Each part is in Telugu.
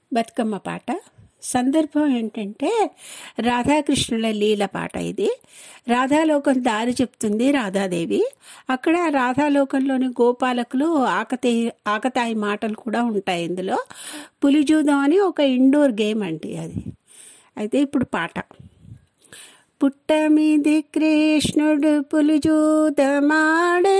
బతుకమ్మ పాట సందర్భం ఏంటంటే రాధాకృష్ణుల లీల పాట ఇది రాధాలోకం దారి చెప్తుంది రాధాదేవి అక్కడ రాధాలోకంలోని గోపాలకులు ఆకతాయి ఆకతాయి మాటలు కూడా ఉంటాయి ఇందులో పులిజూదం అని ఒక ఇండోర్ గేమ్ అండి అది అయితే ఇప్పుడు పాట పుట్ట మీది కృష్ణుడు పులిజూదమాడే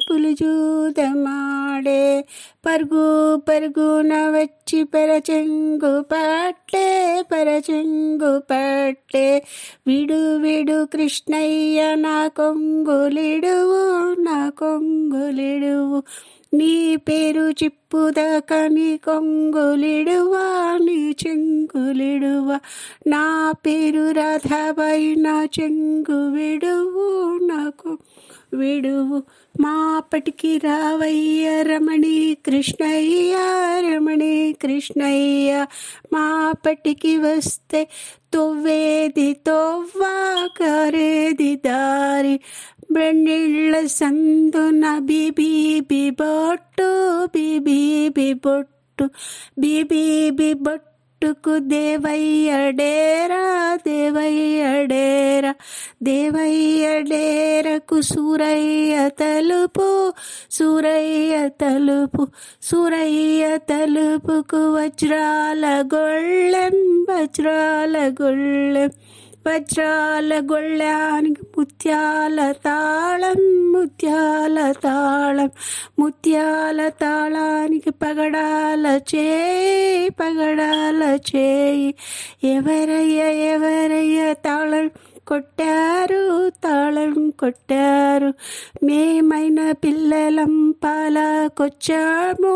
పులిజూదమాడే పరుగు పరుగున వచ్చి పరచెంగు పట్లే పరచెంగు పట్లే విడు విడు కృష్ణయ్య నా కొంగులిడువు నా కొంగులిడువు నీ పేరు చిప్పుదాక నీ కొంగులిడువా నీ చెంగులిడువా నా పేరు రాధాబాయి నా చెంగు విడువు నాకు విడువు మాపటికి రావయ్య రమణి కృష్ణయ్య రమణి కృష్ణయ్య మాపటికి వస్తే తొవ్వేది తొవ్వా కారేది దారి బ్రెండిళ్ళ సందున బీబీ బొట్టు బీబీ బొట్టు బీబీ బొట్టుకు దేవయ్య డేరా దేవయ్య డేరా దేవయ్య డేరకు సూరయ్య తలుపు సూరయ్య తలుపు సూరయ్య తలుపుకు వజ్రాల గొళ్ళెం వజ్రాల గొళ్ళెం వజ్రాల గొళ్ళానికి ముత్యాల తాళం ముత్యాల తాళం ముత్యాల తాళానికి పగడాల చేయి పగడాల చేయి ఎవరయ్య ఎవరయ్య తాళం కొట్టారు తాళం కొట్టారు మేమైన పిల్లలం పాలకొచ్చాము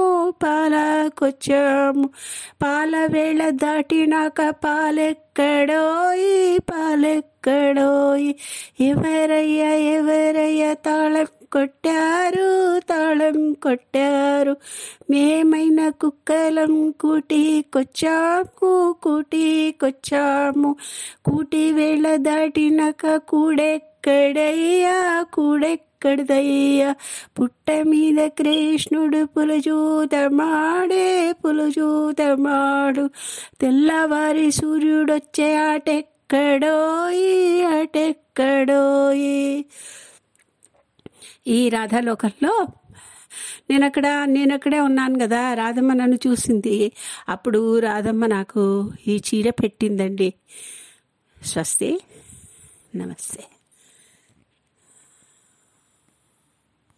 పాలకొచ్చాము పాల వేళ దాటినాక పాలెక్కడోయి పాలెక్కడోయి ఎవరయ్య ఎవరయ్య తాళం కొట్టారు తాళం కొట్టారు మేమైన కుక్కలం కూటికొచ్చాము కూటికొచ్చాము కూటి వేళ దాటినాక కూడెక్కడయ్యా కూడెక్కడదయ్యా పుట్ట మీద కృష్ణుడు పులజూతమాడే పులజూతమాడు తెల్లవారి సూర్యుడొచ్చే ఆటెక్కడోయి ఆటెక్కడోయి ఈ రాధాలోకంలో నేను అక్కడ నేను అక్కడే ఉన్నాను కదా రాధమ్మ నన్ను చూసింది అప్పుడు రాధమ్మ నాకు ఈ చీర పెట్టిందండి స్వస్తి నమస్తే